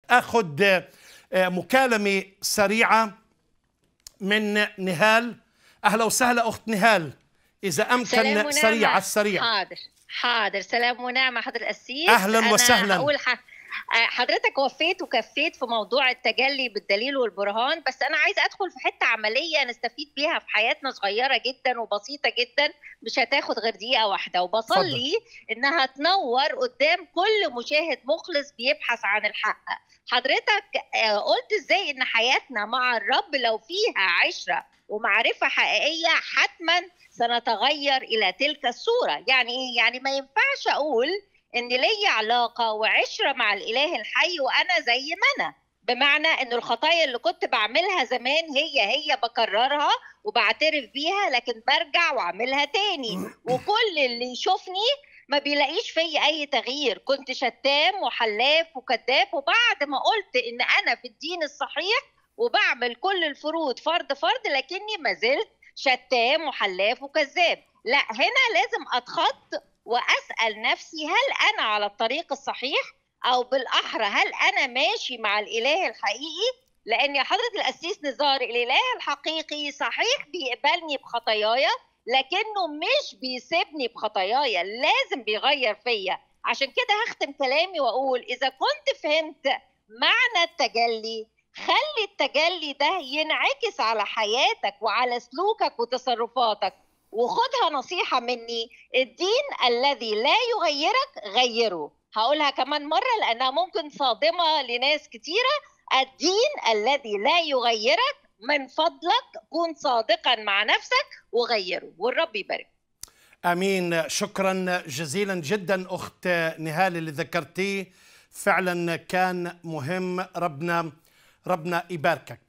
اخذ مكالمه سريعه من نهال اهلا وسهلا اخت نهال اذا امكن سريع على السريع حاضر حاضر سلام ونعمه حضر القسيس اهلا وسهلا أنا هقول ح... حضرتك وفيت وكفيت في موضوع التجلي بالدليل والبرهان بس انا عايزه ادخل في حته عمليه نستفيد بيها في حياتنا صغيره جدا وبسيطه جدا مش هتاخد غير دقيقه واحده وبصلي فضل. انها تنور قدام كل مشاهد مخلص بيبحث عن الحق حضرتك قلت ازاي ان حياتنا مع الرب لو فيها عشره ومعرفه حقيقيه حتما سنتغير الى تلك الصوره يعني ايه يعني ما ينفعش اقول ان لي علاقه وعشره مع الاله الحي وانا زي ما انا بمعنى ان الخطايا اللي كنت بعملها زمان هي هي بكررها وبعترف بيها لكن برجع واعملها تاني وكل اللي يشوفني ما بيلاقيش فيا اي تغيير كنت شتام وحلاف وكذاب وبعد ما قلت ان انا في الدين الصحيح وبعمل كل الفروض فرد فرد لكني ما زلت شتام وحلاف وكذاب لا هنا لازم اتخط واسال نفسي هل انا على الطريق الصحيح او بالاحرى هل انا ماشي مع الاله الحقيقي لان يا حضره القسيس نزار الاله الحقيقي صحيح بيقبلني بخطاياي لكنه مش بيسيبني بخطاياي لازم بيغير فيا عشان كده هختم كلامي واقول اذا كنت فهمت معنى التجلي خلي التجلي ده ينعكس على حياتك وعلى سلوكك وتصرفاتك وخدها نصيحة مني الدين الذي لا يغيرك غيره هقولها كمان مرة لأنها ممكن صادمة لناس كتيرة الدين الذي لا يغيرك من فضلك كن صادقا مع نفسك وغيره والرب يبارك امين شكرا جزيلا جدا اخت نهال اللي ذكرتيه فعلا كان مهم ربنا ربنا يباركك